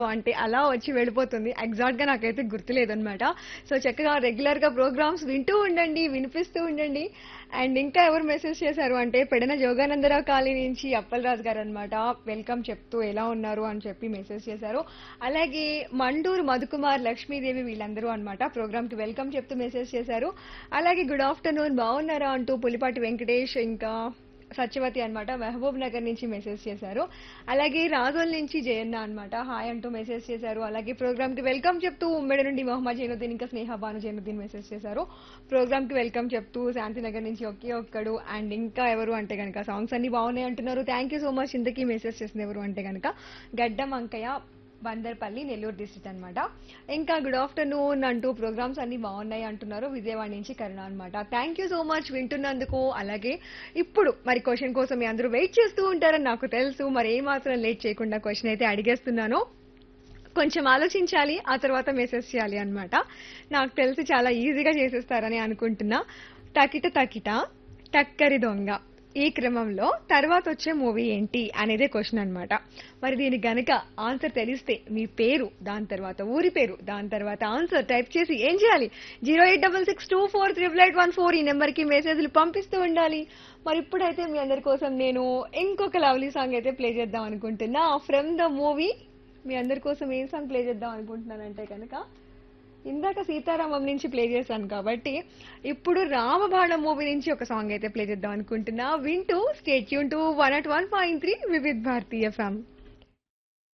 అంటే అలా వచ్చి వెళ్ళిపోతుంది ఎగ్జాక్ట్ గా నాకైతే గుర్తులేదన్నమాట సో చక్కగా రెగ్యులర్ గా ప్రోగ్రామ్స్ వింటూ ఉండండి వినిపిస్తూ ఉండండి అండ్ ఇంకా ఎవరు మెసేజ్ చేశారు అంటే పెడన జోగానందరావు కాలనీ నుంచి అప్పలరాజు గారు అనమాట వెల్కమ్ చెప్తూ ఎలా ఉన్నారు అని చెప్పి మెసేజ్ చేశారు అలాగే మండూరు మధుకుమార్ లక్ష్మీదేవి వీళ్ళందరూ అనమాట ప్రోగ్రామ్ కి వెల్కమ్ చెప్తూ మెసేజ్ చేశారు అలాగే గుడ్ ఆఫ్టర్నూన్ బాగున్నారా అంటూ పులిపాటి వెంకటేష్ ఇంకా సత్యవతి అన్నమాట మహబూబ్ నగర్ నుంచి మెసేజ్ చేశారు అలాగే రాజోల్ నుంచి జయన్న అన్నమాట హాయ్ అంటూ మెసేజ్ చేశారు అలాగే ప్రోగ్రామ్ కి వెల్కమ్ చెప్తూ ఉమ్మడి నుండి మొహమ్మద్ జైనుద్దీన్ ఇంకా స్నేహ భాను జైనుద్దీన్ మెసేజ్ చేశారు ప్రోగ్రామ్ కి వెల్కమ్ చెప్తూ శాంతినగర్ నుంచి ఒకే ఒక్కడు అండ్ ఇంకా ఎవరు అంటే కనుక సాంగ్స్ అన్ని బాగున్నాయి అంటున్నారు థ్యాంక్ యూ సో మచ్ ఇంతకీ మెసేజ్ చేసిన ఎవరు అంటే కనుక గడ్డం అంకయ్య బందర్పల్లి నెల్లూరు డిస్ట్రిక్ట్ అన్నమాట ఇంకా గుడ్ ఆఫ్టర్నూన్ అంటూ ప్రోగ్రామ్స్ అన్ని బాగున్నాయి అంటున్నారు విజయవాడ నుంచి కరుణ అనమాట థ్యాంక్ యూ సో మచ్ వింటున్నందుకు అలాగే ఇప్పుడు మరి క్వశ్చన్ కోసం మీ అందరూ వెయిట్ చేస్తూ ఉంటారని నాకు తెలుసు మరి ఏ మాత్రం లేట్ చేయకుండా క్వశ్చన్ అయితే అడిగేస్తున్నాను కొంచెం ఆలోచించాలి ఆ తర్వాత మెసేజ్ చేయాలి అన్నమాట నాకు తెలిసి చాలా ఈజీగా చేసేస్తారని అనుకుంటున్నా తకిట తకిట టక్కరి దొంగ ఈ క్రమంలో తర్వాత వచ్చే మూవీ ఏంటి అనేదే క్వశ్చన్ అన్నమాట మరి దీనికి గనక ఆన్సర్ తెలిస్తే మీ పేరు దాని తర్వాత ఊరి పేరు దాని తర్వాత ఆన్సర్ టైప్ చేసి ఏం చేయాలి zero eight double six two four triple eight one four ఈ నెంబర్కి మెసేజ్లు పంపిస్తూ ఉండాలి మరి ఇప్పుడైతే మీ అందరి కోసం నేను ఇంకొక లవ్లీ సాంగ్ అయితే ప్లే చేద్దాం అనుకుంటున్నా ఫ్రమ్ ద మూవీ మీ అందరి కోసం ఏం సాంగ్ ప్లే చేద్దాం అనుకుంటున్నానంటే కనుక ఇందాక సీతారామం నుంచి ప్లే చేశాను కాబట్టి ఇప్పుడు రామబాణం మూవీ నుంచి ఒక సాంగ్ అయితే ప్లే చేద్దాం అనుకుంటున్నా వింటూ స్టేట్ యూన్ to one at one point three Vividh Bharatiya ఫ్యామ్